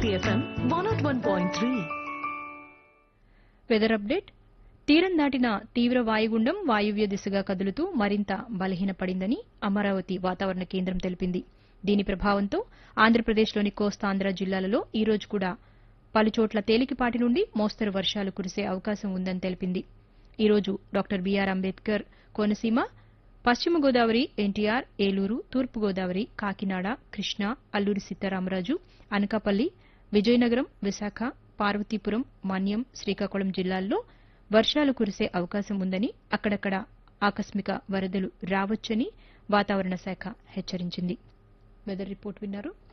Bharati FM one nought one point three weather update తీరం దాటిన తీవ్ర వాయుగుండం వాయువ్య దిశగా కదులుతూ మరింత బలహీనపడిందని అమరావతి వాతావరణ కేంద్రం తెలిపింది దీని ప్రభావంతో ఆంధ్రప్రదేశ్లోని కోస్తాంధ్ర జిల్లాలలో ఈ రోజు కూడా పలుచోట్ల తేలికపాటి నుండి మోస్తరు వర్షాలు కురిసే అవకాశం ఉందని తెలిపింది ఈ రోజు డాక్టర్ బీఆర్ అంబేద్కర్ కోనసీమ పశ్చిమ గోదావరి ఎన్టీఆర్ ఏలూరు తూర్పు గోదావరి కాకినాడ కృష్ణా అల్లూరి సీతారామరాజు అనకాపల్లి విజయనగరం విశాఖ పార్వతీపురం మన్యం శ్రీకాకుళం జిల్లాల్లో వర్షాలు కురిసే అవకాశం ఉందని అక్కడక్కడ ఆకస్మిక వరదలు రావచ్చని వాతావరణ శాఖ హెచ్చరించింది వెదర్ రిపోర్ట్ విన్నారు